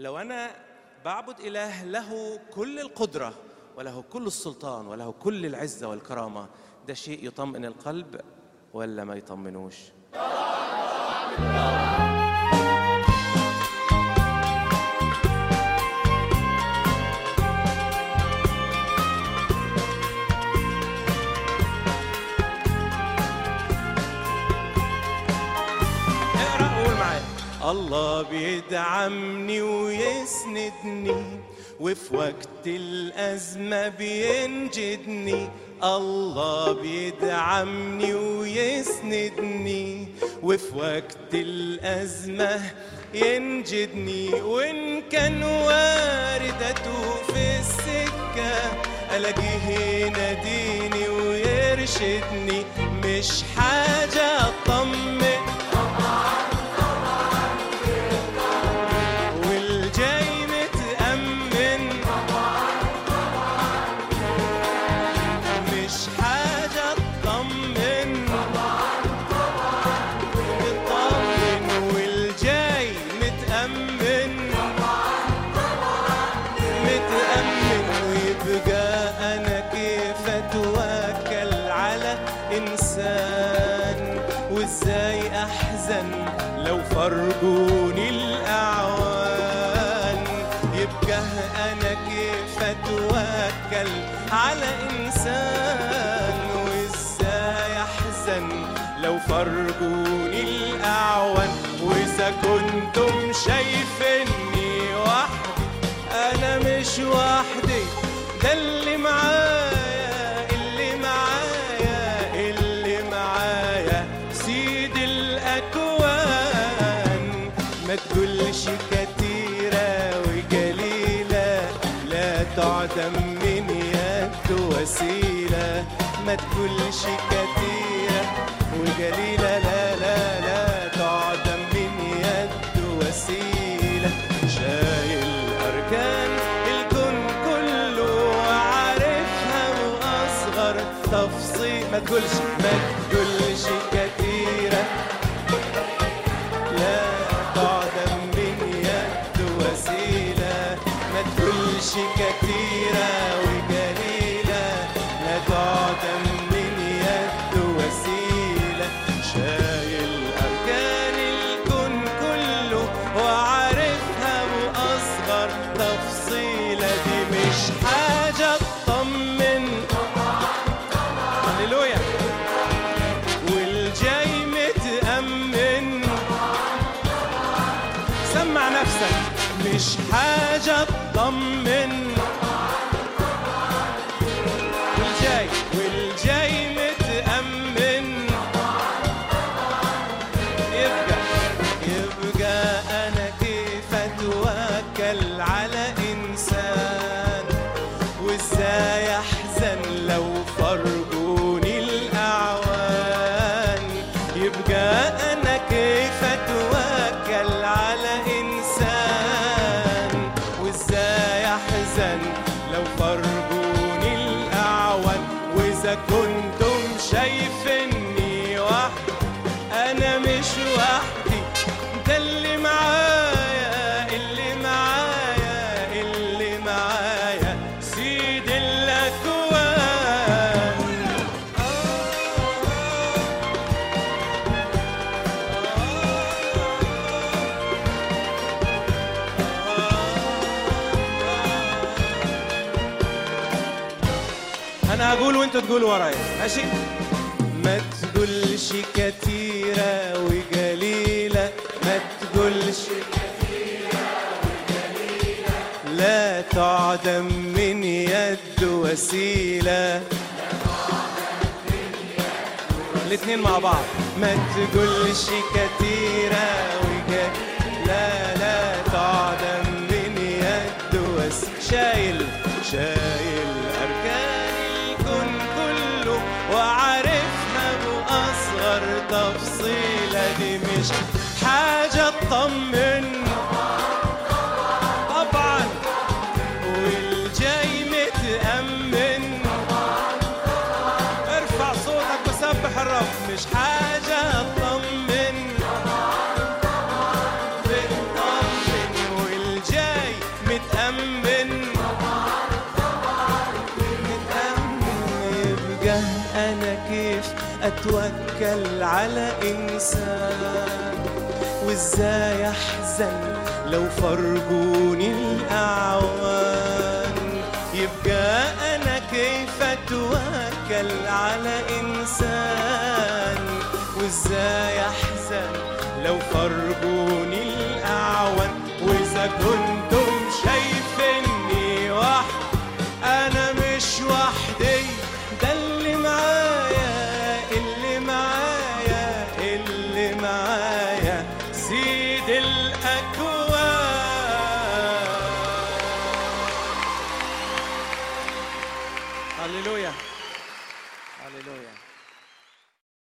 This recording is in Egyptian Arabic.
لو أنا بعبد إله له كل القدرة وله كل السلطان وله كل العزة والكرامة ده شيء يطمئن القلب ولا ما يطمنوش اقرأ قول معايا الله بيدعمني ويسندني وفي وقت الأزمة بينجدني الله بيدعمني ويسندني وفي وقت الأزمة ينجدني وإن كان واردته في السكة ألاقيه يناديني ويرشدني مش حاجة أطمن والجاي متأمن مش حاجة تطمن تطمن والجاي متأمن متأمن ويبقى أنا كيف أتوكل على إنسان وإزاي أحزن لو فرقوني الأعوان يبقى أنا كيف أتوكل على إنسان وإزاي أحزن لو فرقوني الأعوان وإذا كنتم شايفيني وحدي أنا مش وحدي ده اللي معايا اللي معايا اللي معايا سيد الأكوان ما تقولش كتيرة وقليلة لا تعدم من يد وسيلة ما تقولش كتيرة وقليلة لا لا لا تعدم من يد وسيلة شايل أركان الكون كله وعارفها وأصغر تفصيل ما تقولش ما تقولش كتيرة لا تعدم من يد وسيلة ما تقولش كتيرة وقليلة لا تعدم من يد وسيلة شايل أركان الكون كله وعارفها وأصغر تفصيلة دي مش حاجة تطمن هللويا والجاي متأمن سمع نفسك مش حاجة تطمن والجاي والجاي متأمن يبقى يبقى أنا كيف أتوكل على إنسان وإزاي أحزن لو فرقوني الأعوان يبقى أنا كيف أتوكل على إنسان وإزاي أحزن لو فرقوني الأعوان وإذا كنتم شايفيني وحدي أنا مش وحدي ده اللي معايا اللي معايا اللي معايا سيد الأكوان أنا هقول وأنتوا تقولوا ورايا ماشي ما تقولش كتيرة وقليلة ما تقولش لا تعدم من يد وسيلة الاثنين مع بعض ما تقولش كتيرة وقليلة لا لا تعدم من يد وسيلة شايل شايل أركان الكون كله وعارفها بأصغر تفصيلة دي مش حاجة تطمن طبعا والجاي متأمن ارفع صوتك وسبح الرب مش حاجة تطمن بتطمن والجاي اتوكل على انسان وازاي احزن لو فرجوني الاعوان يبقى انا كيف اتوكل على انسان وازاي احزن لو فرجوني الاعوان واذا كنتم شايفيني وحدي انا مش وحدي ده اللي معايا اللي معايا اللي معايا سيد الاكوان